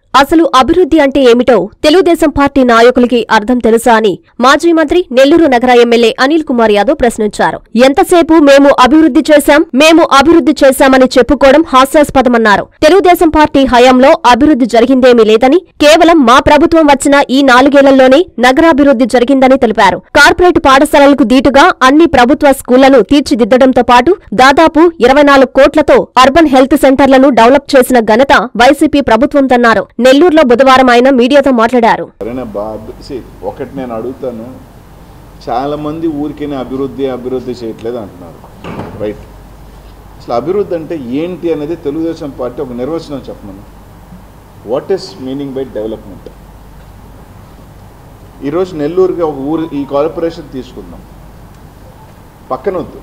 అసలు అభివృద్ధి అంటే ఏమిటో తెలుగుదేశం పార్టీ నాయకులకి అర్థం తెలుసా అని మాజీ మంత్రి నెల్లూరు నగర ఎమ్మెల్యే అనిల్ కుమార్ యాదవ్ ప్రశ్నించారు ఎంతసేపు మేము అభివృద్ధి చేశాం మేము అభివృద్ధి చేశామని చెప్పుకోవడం హాస్యాస్పదమన్నారు తెలుగుదేశం పార్టీ హయాంలో అభివృద్ధి జరిగిందేమీ లేదని కేవలం మా ప్రభుత్వం వచ్చిన ఈ నాలుగేళ్లలోనే నగరాభివృద్ధి జరిగిందని తెలిపారు కార్పొరేట్ పాఠశాలలకు దీటుగా అన్ని ప్రభుత్వ స్కూళ్లను తీర్చిదిద్దడంతో పాటు దాదాపు ఇరవై నాలుగు కోట్లతో అర్బన్ హెల్త్ సెంటర్లను డెవలప్ చేసిన ఘనత వైసీపీ ప్రభుత్వందన్నారు నెల్లూరులో బుధవారం ఆయన మీడియాతో మాట్లాడారు సరేనా బా see, ఒకటి నేను అడుగుతాను చాలామంది ఊరికేనే అభివృద్ధి అభివృద్ధి చేయట్లేదు అంటున్నారు రైట్ అసలు అభివృద్ధి అంటే ఏంటి అనేది తెలుగుదేశం పార్టీ ఒక నిర్వచనం చెప్పమను what is meaning by development ఈరోజు నెల్లూరుగా ఒక ఊరు ఈ కార్పొరేషన్ తీసుకుందాం పక్కన వద్దు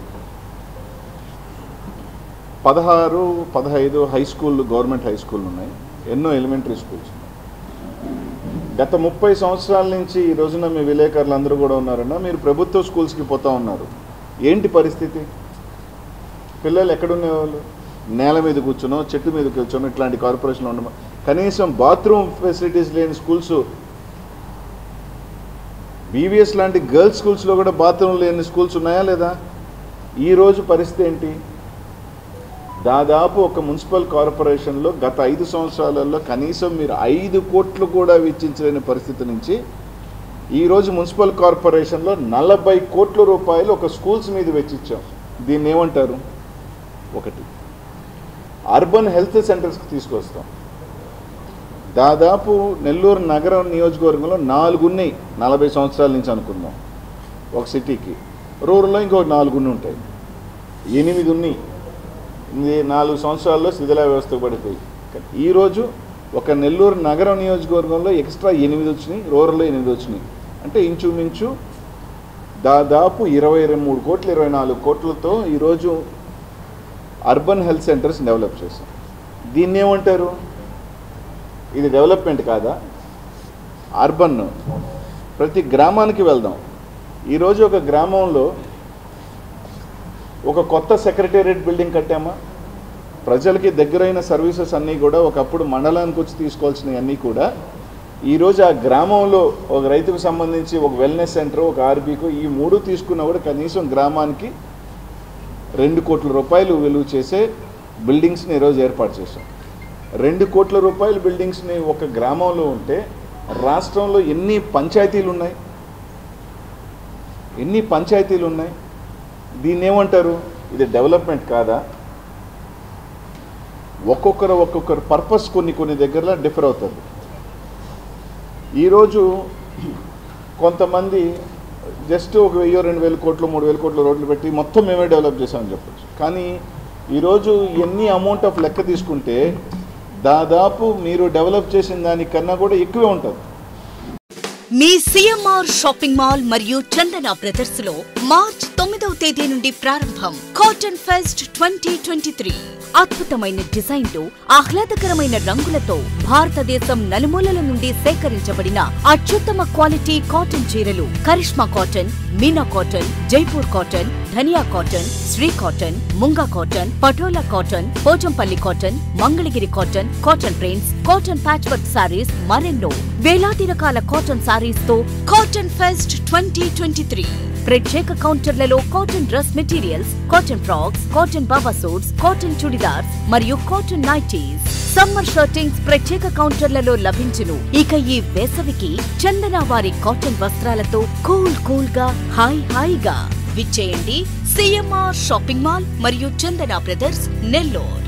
పదహారు పదహైదు high school government high school ఉన్నాయి ఎన్నో ఎలిమెంటరీ స్కూల్స్ ఉన్నాయి గత ముప్పై సంవత్సరాల నుంచి ఈ రోజున మీ విలేకరులు అందరూ కూడా ఉన్నారన్నా మీరు ప్రభుత్వ స్కూల్స్కి పోతా ఉన్నారు ఏంటి పరిస్థితి పిల్లలు ఎక్కడుండేవాళ్ళు నేల మీద కూర్చునో చెట్టు మీద కూర్చొనో ఇట్లాంటి కార్పొరేషన్లో ఉండమో కనీసం బాత్రూమ్ ఫెసిలిటీస్ లేని స్కూల్స్ బీవీఎస్ లాంటి గర్ల్స్ స్కూల్స్లో కూడా బాత్రూమ్ లేని స్కూల్స్ ఉన్నాయా లేదా ఈరోజు పరిస్థితి ఏంటి దాదాపు ఒక మున్సిపల్ కార్పొరేషన్లో గత ఐదు సంవత్సరాలలో కనీసం మీరు ఐదు కోట్లు కూడా వెచ్చించలేని పరిస్థితి నుంచి ఈరోజు మున్సిపల్ కార్పొరేషన్లో నలభై కోట్ల రూపాయలు ఒక స్కూల్స్ మీద వెచ్చించాం దీన్ని ఏమంటారు ఒకటి అర్బన్ హెల్త్ సెంటర్స్కి తీసుకొస్తాం దాదాపు నెల్లూరు నగరం నియోజకవర్గంలో నాలుగు ఉన్నాయి నలభై సంవత్సరాల నుంచి అనుకుందాం ఒక సిటీకి రూరల్లో ఇంకో నాలుగు ఉంటాయి ఎనిమిది ఉన్నాయి ఇది నాలుగు సంవత్సరాల్లో శిథిల వ్యవస్థ పడిపోయి ఈరోజు ఒక నెల్లూరు నగరం నియోజకవర్గంలో ఎక్స్ట్రా ఎనిమిది వచ్చినాయి రూరల్లో ఎనిమిది వచ్చినాయి అంటే ఇంచుమించు దాదాపు ఇరవై మూడు కోట్లు ఇరవై నాలుగు కోట్లతో ఈరోజు అర్బన్ హెల్త్ సెంటర్స్ డెవలప్ చేశాం దీన్ని ఏమంటారు ఇది డెవలప్మెంట్ కాదా అర్బన్ ప్రతి గ్రామానికి వెళ్దాం ఈరోజు ఒక గ్రామంలో ఒక కొత్త సెక్రటేరియట్ బిల్డింగ్ కట్టామా ప్రజలకి దగ్గరైన సర్వీసెస్ అన్నీ కూడా ఒకప్పుడు మండలానికి వచ్చి తీసుకోవాల్సినవి అన్నీ కూడా ఈరోజు ఆ గ్రామంలో ఒక రైతుకు సంబంధించి ఒక వెల్నెస్ సెంటర్ ఒక ఆర్బీకు ఈ మూడు తీసుకున్నా కూడా కనీసం గ్రామానికి రెండు కోట్ల రూపాయలు విలువ చేసే బిల్డింగ్స్ని ఈరోజు ఏర్పాటు చేశాం రెండు కోట్ల రూపాయల బిల్డింగ్స్ని ఒక గ్రామంలో ఉంటే రాష్ట్రంలో ఎన్ని పంచాయతీలు ఉన్నాయి ఎన్ని పంచాయతీలు ఉన్నాయి దీన్ని ఏమంటారు ఇది డెవలప్మెంట్ కాదా ఒక్కొక్కరు ఒక్కొక్కరు పర్పస్ కొన్ని కొన్ని దగ్గరలో డిఫర్ అవుతుంది ఈరోజు కొంతమంది జస్ట్ ఒక వెయ్యో రెండు వేల కోట్లు మూడు వేల కోట్ల రోడ్లు పెట్టి మొత్తం మేమే డెవలప్ చేసామని చెప్పొచ్చు కానీ ఈరోజు ఎన్ని అమౌంట్ ఆఫ్ లెక్క తీసుకుంటే దాదాపు మీరు డెవలప్ చేసిన దానికన్నా కూడా ఎక్కువే ఉంటుంది మీ సిఎంఆర్ షాపింగ్ మాల్ మరియు చందన బ్రదర్స్ లో మార్చ్ తొమ్మిదవ తేదీ నుండి ప్రారంభం cotton fest twenty twenty three అద్భుతమైన డిజైన్లు ఆహ్లాదకరమైన రంగులతో భారతదేశం నలుమూలల నుండి సేకరించబడిన అత్యుత్తమ క్వాలిటీ కాటన్ చీరలు Karishma cotton Meena cotton Jaipur cotton ధనియా cotton Sri cotton Munga cotton Patola cotton Pochampally cotton Mangalagiri cotton cotton prints cotton patch work saris మరెన్నో వేలాది రకాల కాటన్ సారీస్ తో cotton fest twenty twenty three ప్రత్యేక కౌంటర్లలో cotton dress materials cotton frocks cotton Baba suits cotton churidars మరియు cotton nighties summer shirtings ప్రత్యేక కౌంటర్లలో లభించును ఇక ఈ వేసవికి చందన వారి కాటన్ వస్త్రాలతో కూల్ కూల్ గా హాయ్ హాయిగా విచ్చేయండి సిఎంఆర్ షాపింగ్ మాల్ మరియు చందన బ్రదర్స్ నెల్లూరు